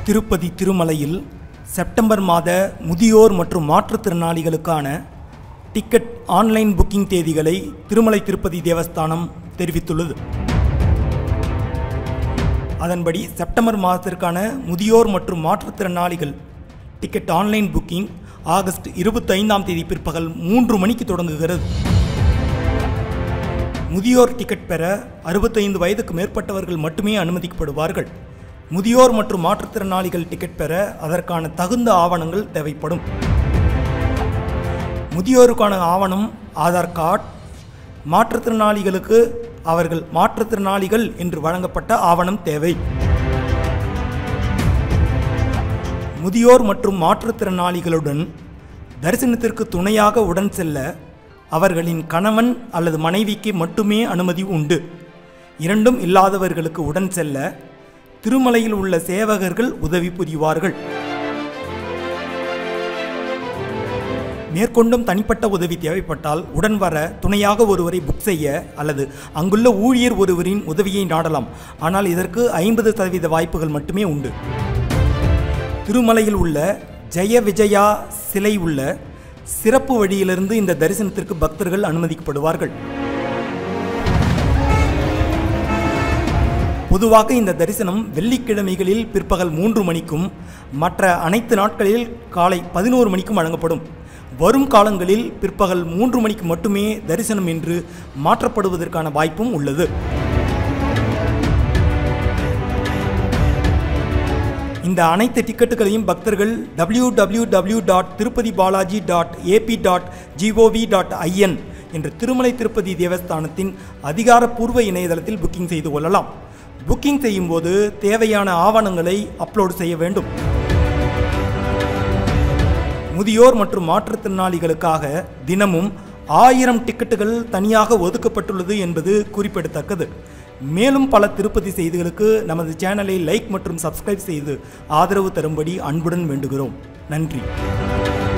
திருப்பதி திருமலையில் செப்டம்பர் மாத முதியோர் மற்றும் மாற்றுத்திறனாளிகளுக்கான டிக்கெட் ஆன்லைன் புக்கிங் தேதிகளை திருமலை திருப்பதி தேவஸ்தானம் தெரிவித்துள்ளது அதன்படி செப்டம்பர் மாதத்திற்கான முதியோர் மற்றும் மாற்றுத்திறனாளிகள் டிக்கெட் ஆன்லைன் புக்கிங் ஆகஸ்ட் இருபத்தைந்தாம் தேதி பிற்பகல் மூன்று மணிக்கு தொடங்குகிறது முதியோர் டிக்கெட் பெற அறுபத்தைந்து வயதுக்கு மேற்பட்டவர்கள் மட்டுமே அனுமதிக்கப்படுவார்கள் முதியோர் மற்றும் மாற்றுத்திறனாளிகள் டிக்கெட் பெற அதற்கான தகுந்த ஆவணங்கள் தேவைப்படும் முதியோருக்கான ஆவணம் ஆதார் கார்டு மாற்றுத்திறனாளிகளுக்கு அவர்கள் மாற்றுத்திறனாளிகள் என்று வழங்கப்பட்ட ஆவணம் தேவை முதியோர் மற்றும் மாற்றுத்திறனாளிகளுடன் தரிசனத்திற்கு துணையாக உடன் செல்ல அவர்களின் கணவன் அல்லது மனைவிக்கு மட்டுமே அனுமதி உண்டு இரண்டும் இல்லாதவர்களுக்கு உடன் செல்ல திருமலையில் உள்ள சேவகர்கள் உதவி புரிவார்கள் மேற்கொண்டும் தனிப்பட்ட உதவி தேவைப்பட்டால் உடன் வர துணையாக ஒருவரை புக் செய்ய அல்லது அங்குள்ள ஊழியர் ஒருவரின் உதவியை நாடலாம் ஆனால் இதற்கு ஐம்பது சதவீத வாய்ப்புகள் மட்டுமே உண்டு திருமலையில் உள்ள ஜெய விஜயா சிலை உள்ள சிறப்பு வழியிலிருந்து இந்த தரிசனத்திற்கு பக்தர்கள் அனுமதிக்கப்படுவார்கள் பொதுவாக இந்த தரிசனம் வெள்ளிக்கிழமைகளில் பிற்பகல் மூன்று மணிக்கும் மற்ற அனைத்து நாட்களில் காலை பதினோரு மணிக்கும் வழங்கப்படும் வரும் காலங்களில் பிற்பகல் மூன்று மணிக்கு மட்டுமே தரிசனம் என்று மாற்றப்படுவதற்கான வாய்ப்பும் உள்ளது இந்த அனைத்து டிக்கெட்டுகளையும் பக்தர்கள் W W W dot Tirupati Balaji dot AP dot GOV dot IN என்ற திருமலை திருப்பதி தேவஸ்தானத்தின் அதிகாரப்பூர்வ இணையதளத்தில் புக்கிங் செய்து கொள்ளலாம் புக்கிங் செய்யும்போது தேவையான ஆவணங்களை அப்லோடு செய்ய வேண்டும் முதியோர் மற்றும் மாற்றுத்திறனாளிகளுக்காக தினமும் ஆயிரம் டிக்கெட்டுகள் தனியாக ஒதுக்கப்பட்டுள்ளது என்பது குறிப்பிடத்தக்கது மேலும் பல திருப்பதி செய்திகளுக்கு நமது சேனலை லைக் மற்றும் சப்ஸ்கிரைப் செய்து ஆதரவு தரும்படி அன்புடன் வேண்டுகிறோம் நன்றி